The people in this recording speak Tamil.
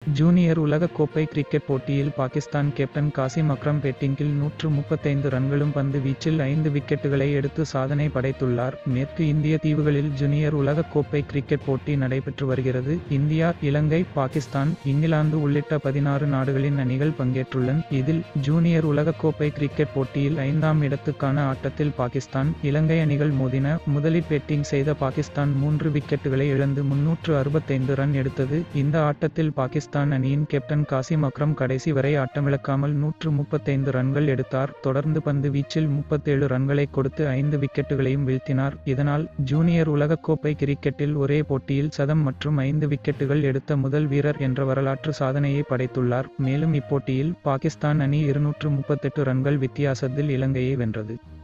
ஜூனியர் உலகக் கோப்பை கிரிக்கெட் போட்டியில் பாகிஸ்தான் கேப்டன் காசிம் அக்ரம் பேட்டிங்கில் நூற்று முப்பத்தைந்து ரன்களும் பந்து வீச்சில் ஐந்து விக்கெட்டுகளை எடுத்து சாதனை படைத்துள்ளார் மேற்கு இந்திய தீவுகளில் ஜூனியர் உலகக் கோப்பை கிரிக்கெட் போட்டி நடைபெற்று வருகிறது இந்தியா இலங்கை பாகிஸ்தான் இங்கிலாந்து உள்ளிட்ட பதினாறு நாடுகளின் அணிகள் பங்கேற்றுள்ளன இதில் ஜூனியர் உலகக்கோப்பை கிரிக்கெட் போட்டியில் ஐந்தாம் இடத்துக்கான ஆட்டத்தில் பாகிஸ்தான் இலங்கை அணிகள் மோதின முதலில் பேட்டிங் செய்த பாகிஸ்தான் மூன்று விக்கெட்டுகளை இழந்து முன்னூற்று அறுபத்தைந்து ரன் எடுத்தது இந்த ஆட்டத்தில் பாகிஸ்தான் அணியின் கேப்டன் காசிம் அக்ரம் கடைசி வரை ஆட்டமிழக்காமல் நூற்று முப்பத்தைந்து ரன்கள் எடுத்தார் தொடர்ந்து பந்து வீச்சில் முப்பத்தேழு ரன்களை கொடுத்து ஐந்து விக்கெட்டுகளையும் வீழ்த்தினார் இதனால் ஜூனியர் உலகக்கோப்பை கிரிக்கெட்டில் ஒரே போட்டியில் சதம் மற்றும் ஐந்து விக்கெட்டுகள் எடுத்த முதல் வீரர் என்ற வரலாற்று சாதனையை படைத்துள்ளார் மேலும் இப்போட்டியில் பாகிஸ்தான் அணி இருநூற்று முப்பத்தெட்டு ரன்கள் வித்தியாசத்தில் இலங்கையை வென்றது